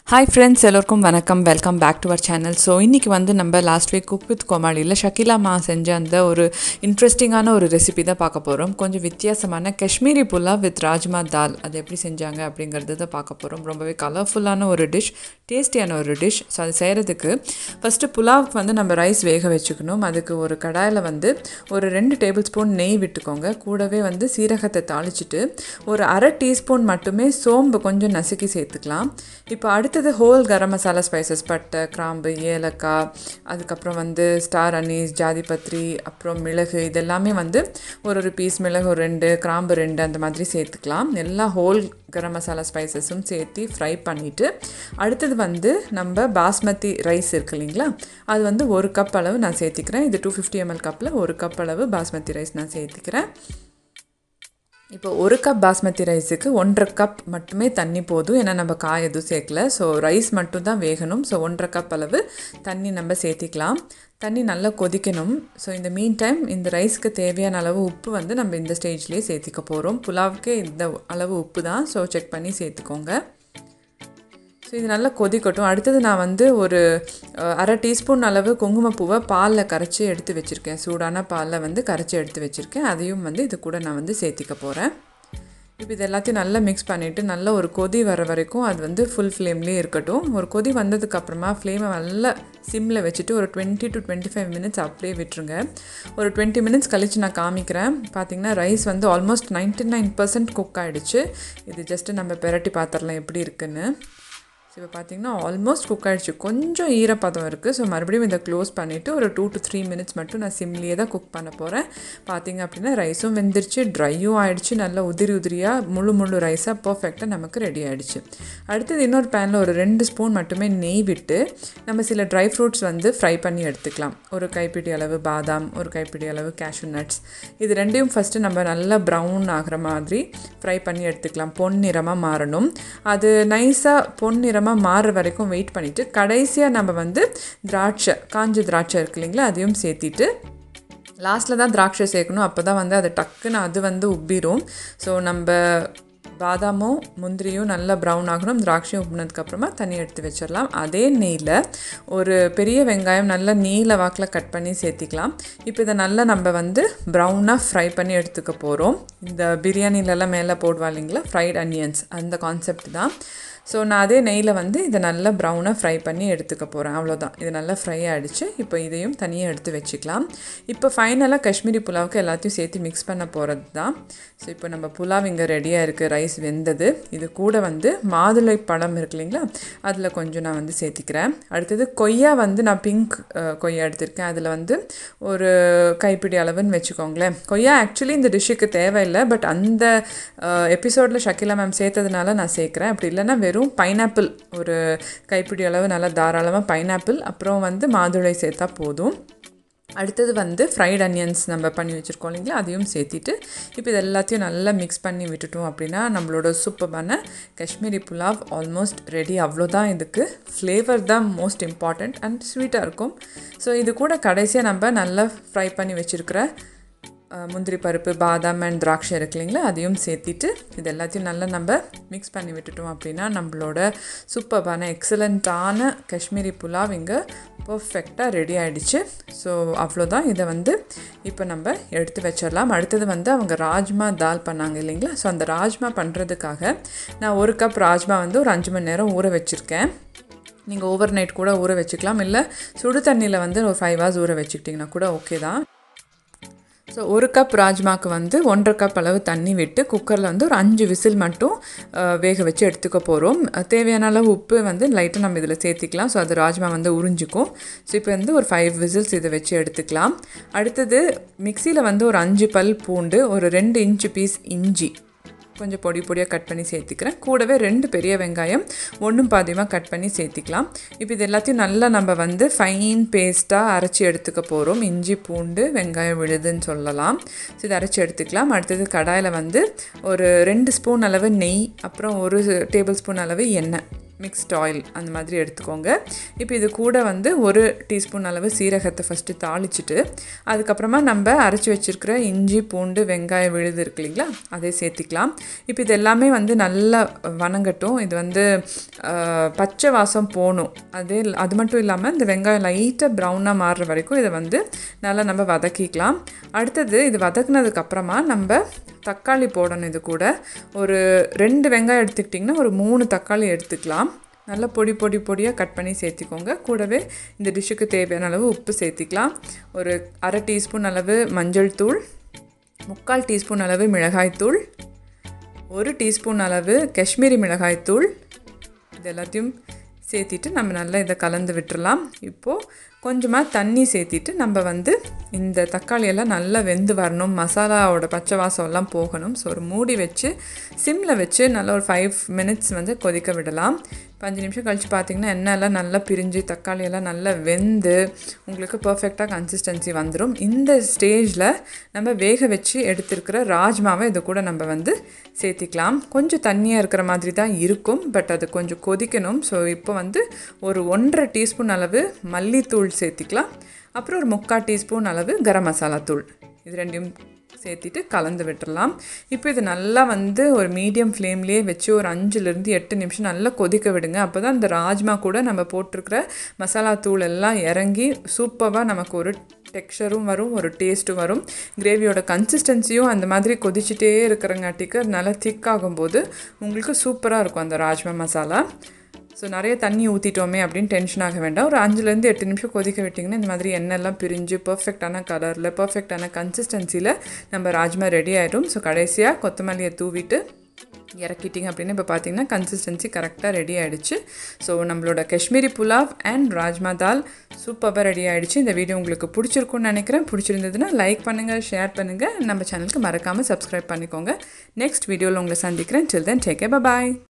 hi friends எல்லோருக்கும் வணக்கம் welcome back to our channel so இன்றைக்கி வந்து நம்ம லாஸ்ட் வீக் குக் வித் கோமாளியில் ஷக்கிலா மா செஞ்ச அந்த ஒரு இன்ட்ரெஸ்டிங்கான ஒரு ரெசிபி தான் பார்க்க போகிறோம் கொஞ்சம் வித்தியாசமான காஷ்மீரி புலாவ் வித் ராஜ்மா தால் அது எப்படி செஞ்சாங்க அப்படிங்கிறது தான் பார்க்க போகிறோம் ரொம்பவே கலர்ஃபுல்லான ஒரு டிஷ் டேஸ்டியான ஒரு டிஷ் ஸோ அது செய்கிறதுக்கு ஃபஸ்ட்டு புலாவுக்கு வந்து நம்ம ரைஸ் வேக வச்சுக்கணும் அதுக்கு ஒரு கடாயில் வந்து ஒரு ரெண்டு டேபிள் ஸ்பூன் நெய் விட்டுக்கோங்க கூடவே வந்து சீரகத்தை தாளிச்சிட்டு ஒரு அரை டீஸ்பூன் மட்டுமே சோம்பு கொஞ்சம் நசுக்கி சேர்த்துக்கலாம் இப்போ அடுத்தது ஹோல் கரம் மசாலா ஸ்பைசஸ் பட்டை கிராம்பு ஏலக்காய் அதுக்கப்புறம் வந்து ஸ்டார் அனீஸ் ஜாதிபத்ரி அப்புறம் மிளகு இதெல்லாமே வந்து ஒரு ஒரு பீஸ் மிளகு ஒரு ரெண்டு கிராம்பு ரெண்டு அந்த மாதிரி சேர்த்துக்கலாம் எல்லா ஹோல் கரம் மசாலா ஸ்பைசஸும் சேர்த்து ஃப்ரை பண்ணிவிட்டு அடுத்தது வந்து நம்ம பாஸ்மதி ரைஸ் இருக்கு இல்லைங்களா அது வந்து ஒரு கப் அளவு நான் சேர்த்திக்கிறேன் இது டூ ஃபிஃப்டி எம்எல் கப்பில் ஒரு கப் அளவு பாஸ்மதி ரைஸ் நான் சேர்த்திக்கிறேன் இப்போ ஒரு கப் பாஸ்மதி ரைஸுக்கு ஒன்றரை கப் மட்டுமே தண்ணி போதும் ஏன்னா நம்ம காய் எதுவும் சேர்க்கல ஸோ ரைஸ் மட்டும் தான் வேகணும் ஸோ ஒன்றரை கப் அளவு தண்ணி நம்ம சேர்த்திக்கலாம் தண்ணி நல்லா கொதிக்கணும் ஸோ இந்த மீன் டைம் இந்த ரைஸ்க்கு தேவையான அளவு உப்பு வந்து நம்ம இந்த ஸ்டேஜ்லேயே சேர்த்திக்க போகிறோம் புலாவுக்கே இந்த அளவு உப்பு தான் ஸோ செக் பண்ணி சேர்த்துக்கோங்க ஸோ இது நல்லா கொதிக்கட்டும் அடுத்தது நான் வந்து ஒரு அரை டீஸ்பூன் அளவு குங்குமப்பூவை பாலில் கரைச்சி எடுத்து வச்சுருக்கேன் சூடான பாலில் வந்து கரைச்சி எடுத்து வச்சுருக்கேன் அதையும் வந்து இது கூட நான் வந்து சேர்த்திக்க போகிறேன் இப்போ இது எல்லாத்தையும் நல்லா மிக்ஸ் பண்ணிவிட்டு நல்ல ஒரு கொதி வர வரைக்கும் அது வந்து ஃபுல் ஃப்ளேம்லேயே இருக்கட்டும் ஒரு கொதி வந்ததுக்கப்புறமா ஃப்ளேமை நல்லா சிம்மில் வச்சுட்டு ஒரு twenty to twenty five minutes அப்படியே விட்டுருங்க ஒரு டுவெண்ட்டி மினிட்ஸ் கழித்து நான் காமிக்கிறேன் பார்த்திங்கன்னா ரைஸ் வந்து almost ninety nine percent cook ஆகிடுச்சு இது ஜஸ்ட்டு நம்ம பெரட்டி பாத்திரலாம் எப்படி இருக்குன்னு ஸோ இப்போ பார்த்தீங்கன்னா ஆல்மோஸ்ட் குக் ஆகிடுச்சு கொஞ்சம் ஈரப்பதம் இருக்குது ஸோ மறுபடியும் இதை க்ளோஸ் பண்ணிவிட்டு ஒரு டூ டு த்ரீ மினிட்ஸ் மட்டும் நான் சிம்லேயே தான் குக் பண்ண போகிறேன் பார்த்தீங்க அப்படின்னா ரைஸும் வெந்துருச்சு ட்ரையும் ஆகிடுச்சு நல்லா உதிரி உதிரியாக முழு முழு ரைஸாக பர்ஃபெக்டாக நமக்கு ரெடி ஆகிடுச்சு அடுத்தது இன்னொரு பேனில் ஒரு ரெண்டு ஸ்பூன் மட்டுமே நெய் விட்டு நம்ம சில ட்ரை ஃப்ரூட்ஸ் வந்து ஃப்ரை பண்ணி எடுத்துக்கலாம் ஒரு கைப்பிடி அளவு பாதாம் ஒரு கைப்பிடி அளவு கேஷ்யூ நட்ஸ் இது ரெண்டையும் ஃபஸ்ட்டு நம்ம நல்லா ப்ரௌன் ஆகிற மாதிரி ஃப்ரை பண்ணி எடுத்துக்கலாம் பொன் நிறமாக மாறணும் அது நைஸாக பொன் நிறமாக மாறுற வரைக்கும் வெயிட் பண்ணிவிட்டு கடைசியாக நம்ம வந்து திராட்சை காஞ்ச திராட்சை இருக்கு இல்லைங்களா அதையும் சேர்த்திட்டு லாஸ்ட்டில் தான் திராட்சை சேர்க்கணும் அப்போ தான் வந்து அது டக்குன்னு அது வந்து உப்பிரும் ஸோ நம்ம பாதாமும் முந்திரியும் நல்லா ப்ரௌன் ஆகணும் திராட்சையும் உப்புனதுக்கப்புறமா தண்ணி எடுத்து வச்சிடலாம் அதே நெய்யில் ஒரு பெரிய வெங்காயம் நல்லா நீல வாக்கில் கட் பண்ணி சேர்த்திக்கலாம் இப்போ இதை நல்லா நம்ம வந்து ப்ரௌனாக ஃப்ரை பண்ணி எடுத்துக்க போகிறோம் இந்த பிரியாணிலலாம் மேலே போடுவா இல்லைங்களா ஃப்ரைட் அனியன்ஸ் அந்த கான்செப்ட் தான் ஸோ நான் அதே நெய்யில் வந்து இதை நல்லா ப்ரௌனாக ஃப்ரை பண்ணி எடுத்துக்க போகிறேன் அவ்வளோதான் இது நல்லா ஃப்ரை ஆகிடுச்சு இப்போ இதையும் தனியாக எடுத்து வச்சுக்கலாம் இப்போ ஃபைனலாக காஷ்மீரி புலாவுக்கு எல்லாத்தையும் சேர்த்து மிக்ஸ் பண்ண போகிறது தான் ஸோ இப்போ நம்ம புலாவ் இங்கே ரெடியாக இருக்குது ரைஸ் வெந்தது இது கூட வந்து மாதுளை பழம் இருக்கு இல்லைங்களா அதில் கொஞ்சம் நான் வந்து சேர்த்திக்கிறேன் அடுத்தது கொய்யா வந்து நான் பிங்க் கொய்யா எடுத்திருக்கேன் அதில் வந்து ஒரு கைப்பிடி அளவுன்னு வச்சுக்கோங்களேன் கொய்யா ஆக்சுவலி இந்த டிஷ்ஷுக்கு தேவையில்லை பட் அந்த எபிசோடில் ஷக்கிலா மேம் சேர்த்ததுனால நான் சேர்க்குறேன் அப்படி இல்லைன்னா வெறும் பைனாப்பிள் ஒரு கைப்பிடி அளவு நல்லா தாராளமாக பைனாப்பிள் அப்புறம் வந்து மாதுளை சேர்த்தா போதும் அடுத்தது வந்து ஃப்ரைட் அனியன்ஸ் நம்ம பண்ணி வச்சுருக்கோம் இல்லைங்களா அதையும் சேர்த்திட்டு இப்போ இது எல்லாத்தையும் நல்லா மிக்ஸ் பண்ணி விட்டுட்டோம் அப்படின்னா நம்மளோட சூப்பரான காஷ்மீரி புலாவ் ஆல்மோஸ்ட் ரெடி அவ்வளோதான் இதுக்கு ஃப்ளேவர் தான் மோஸ்ட் இம்பார்ட்டண்ட் அண்ட் ஸ்வீட்டாக இருக்கும் ஸோ இது கூட கடைசியாக நம்ம நல்லா ஃப்ரை பண்ணி வச்சுருக்கிற முந்திரி பருப்பு பாதாம் அண்ட் திராட்சை இருக்கு இல்லைங்களா அதையும் சேர்த்திட்டு இது எல்லாத்தையும் நல்லா நம்ம மிக்ஸ் பண்ணி விட்டுட்டோம் அப்படின்னா நம்மளோட சூப்பர்பான எக்ஸலண்ட்டான காஷ்மீரி புலாவ் இங்கே பர்ஃபெக்டாக ரெடி ஆகிடுச்சு ஸோ அவ்வளோதான் இதை வந்து இப்போ நம்ம எடுத்து வச்சிடலாம் அடுத்தது வந்து அவங்க ராஜ்மா தால் பண்ணாங்க இல்லைங்களா ஸோ அந்த ராஜ்மா பண்ணுறதுக்காக நான் ஒரு கப் ராஜ்மா வந்து ஒரு அஞ்சு மணி நேரம் ஊற வச்சுருக்கேன் நீங்கள் ஓவர் நைட் கூட ஊற வச்சுக்கலாம் இல்லை சுடு தண்ணியில் வந்து ஒரு ஃபைவ் ஹவர்ஸ் ஊற வச்சுக்கிட்டிங்கன்னா கூட ஓகே தான் ஸோ ஒரு கப் ராஜ்மாக்கு வந்து ஒன்றரை கப் அளவு தண்ணி விட்டு குக்கரில் வந்து ஒரு அஞ்சு விசில் மட்டும் வேக வச்சு எடுத்துக்க போகிறோம் தேவையான அளவு உப்பு வந்து லைட்டாக நம்ம இதில் சேர்த்திக்கலாம் ஸோ அது ராஜ்மா வந்து உறிஞ்சிக்கும் ஸோ இப்போ வந்து ஒரு ஃபைவ் விசில்ஸ் இதை வச்சு எடுத்துக்கலாம் அடுத்தது மிக்சியில் வந்து ஒரு அஞ்சு பல் பூண்டு ஒரு ரெண்டு இன்ச்சு பீஸ் இஞ்சி கொஞ்சம் பொடி பொடியாக கட் பண்ணி சேர்த்துக்கிறேன் கூடவே ரெண்டு பெரிய வெங்காயம் ஒன்றும் பாதியமாக கட் பண்ணி சேர்த்திக்கலாம் இப்போ இது எல்லாத்தையும் நல்லா நம்ம வந்து ஃபைன் பேஸ்ட்டாக அரைச்சி எடுத்துக்க போகிறோம் இஞ்சி பூண்டு வெங்காயம் விழுதுன்னு சொல்லலாம் ஸோ இதை அரைச்சி எடுத்துக்கலாம் அடுத்தது கடாயில் வந்து ஒரு ரெண்டு ஸ்பூன் அளவு நெய் அப்புறம் ஒரு டேபிள் ஸ்பூன் அளவு எண்ணெய் மிக்ஸ்ட் ஆயில் அந்த மாதிரி எடுத்துக்கோங்க இப்போ இது கூட வந்து ஒரு டீஸ்பூன் அளவு சீரகத்தை ஃபஸ்ட்டு தாளிச்சிட்டு அதுக்கப்புறமா நம்ம அரைச்சி வச்சுருக்கிற இஞ்சி பூண்டு வெங்காயம் விழுது இருக்கு இல்லைங்களா அதை சேர்த்திக்கலாம் இப்போ இது எல்லாமே வந்து நல்லா வணங்கட்டும் இது வந்து ஆஹ், பச்சை வாசம் போகணும் அதே இல்ல- அது மட்டும் இல்லாமல் இந்த வெங்காயம் லைட்டாக ப்ரௌனாக மாறுற வரைக்கும் இதை வந்து நல்லா நம்ம வதக்கிக்கலாம் அடுத்தது இது வதக்குனதுக்கு அப்புறமா நம்ம தக்காளி போடணும் இது கூட ஒரு ரெண்டு வெங்காயம் எடுத்துக்கிட்டிங்கன்னா ஒரு மூணு தக்காளி எடுத்துக்கலாம் நல்லா பொடி பொடி பொடியாக கட் பண்ணி சேர்த்திக்கோங்க கூடவே இந்த டிஷ்ஷுக்கு தேவையான அளவு உப்பு சேர்த்திக்கலாம் ஒரு அரை டீஸ்பூன் அளவு மஞ்சள் தூள் முக்கால் டீஸ்பூன் அளவு மிளகாய்த்தூள் ஒரு டீஸ்பூன் அளவு காஷ்மீரி மிளகாய்த்தூள் இது எல்லாத்தையும் சேர்த்திட்டு நம்ம நல்லா இதை கலந்து விட்டுறலாம் இப்போது கொஞ்சமாக தண்ணி சேர்த்திட்டு நம்ம வந்து இந்த தக்காளி எல்லாம் நல்லா வெந்து வரணும் மசாலாவோட பச்சை வாசம் எல்லாம் போகணும் ஸோ ஒரு மூடி வச்சு சிம்மில் வச்சு நல்லா ஒரு ஃபைவ் மினிட்ஸ் வந்து கொதிக்க விடலாம் இப்போ அஞ்சு நிமிஷம் கழித்து பார்த்தீங்கன்னா எண்ணெய் எல்லாம் நல்லா பிரிஞ்சு தக்காளி எல்லாம் நல்லா வெந்து உங்களுக்கு பர்ஃபெக்டாக கன்சிஸ்டன்சி வந்துடும் இந்த ஸ்டேஜில் நம்ம வேக வச்சு எடுத்திருக்கிற ராஜ்மாவை இது கூட நம்ம வந்து சேர்த்திக்கலாம் கொஞ்சம் தண்ணியாக இருக்கிற மாதிரி தான் இருக்கும் பட் அது கொஞ்சம் கொதிக்கணும் ஸோ இப்போ வந்து ஒரு ஒன்றரை டீஸ்பூன் அளவு மல்லித்தூள் சேர்த்திக்கலாம் அப்புறம் ஒரு முக்கால் டீஸ்பூன் அளவு கரம் மசாலா தூள் இது ரெண்டையும் சேர்த்திட்டு கலந்து விட்டுறலாம் இப்போ இது நல்லா வந்து ஒரு மீடியம் ஃப்ளேம்லேயே வச்சு ஒரு அஞ்சுலேருந்து எட்டு நிமிஷம் நல்லா கொதிக்க விடுங்க அப்போ தான் இந்த ராஜ்மா கூட நம்ம போட்டிருக்கிற மசாலா தூள் எல்லாம் இறங்கி சூப்பராக நமக்கு ஒரு டெக்ஸ்சரும் வரும் ஒரு டேஸ்ட்டும் வரும் கிரேவியோட கன்சிஸ்டன்சியும் அந்த மாதிரி கொதிச்சுட்டே இருக்கிறங்காட்டிக்கு அது நல்லா திக் ஆகும்போது உங்களுக்கு சூப்பராக இருக்கும் அந்த ராஜ்மா மசாலா ஸோ நிறைய தண்ணி ஊற்றிட்டோமே அப்படின்னு டென்ஷன் ஆக வேண்டாம் ஒரு அஞ்சுலேருந்து எட்டு நிமிஷம் கொதிக்க விட்டிங்கன்னா இந்த மாதிரி எண்ணெய்லாம் பிரிஞ்சு பர்ஃபெக்டான கலரில் பர்ஃபெக்டான கன்சிஸ்டன்சியில் நம்ம ராஜ்மா ரெடி ஆயிடும் ஸோ கடைசியாக கொத்தமல்லியை தூவிட்டு இறக்கிட்டிங்க அப்படின்னு இப்போ பார்த்தீங்கன்னா கன்சிஸ்டன்சி கரெக்டாக ரெடி ஆயிடுச்சு ஸோ நம்மளோட காஷ்மீரி புலாவ் அண்ட் ராஜ்மா தால் சூப்பராக ரெடி ஆயிடுச்சு இந்த வீடியோ உங்களுக்கு பிடிச்சிருக்கும்னு நினைக்கிறேன் பிடிச்சிருந்ததுன்னா லைக் பண்ணுங்கள் ஷேர் பண்ணுங்கள் நம்ம சேனலுக்கு மறக்காமல் சப்ஸ்கிரைப் பண்ணிக்கோங்க நெக்ஸ்ட் வீடியோவில் உங்களை சந்திக்கிறேன் டில் தென் டேக் பாய்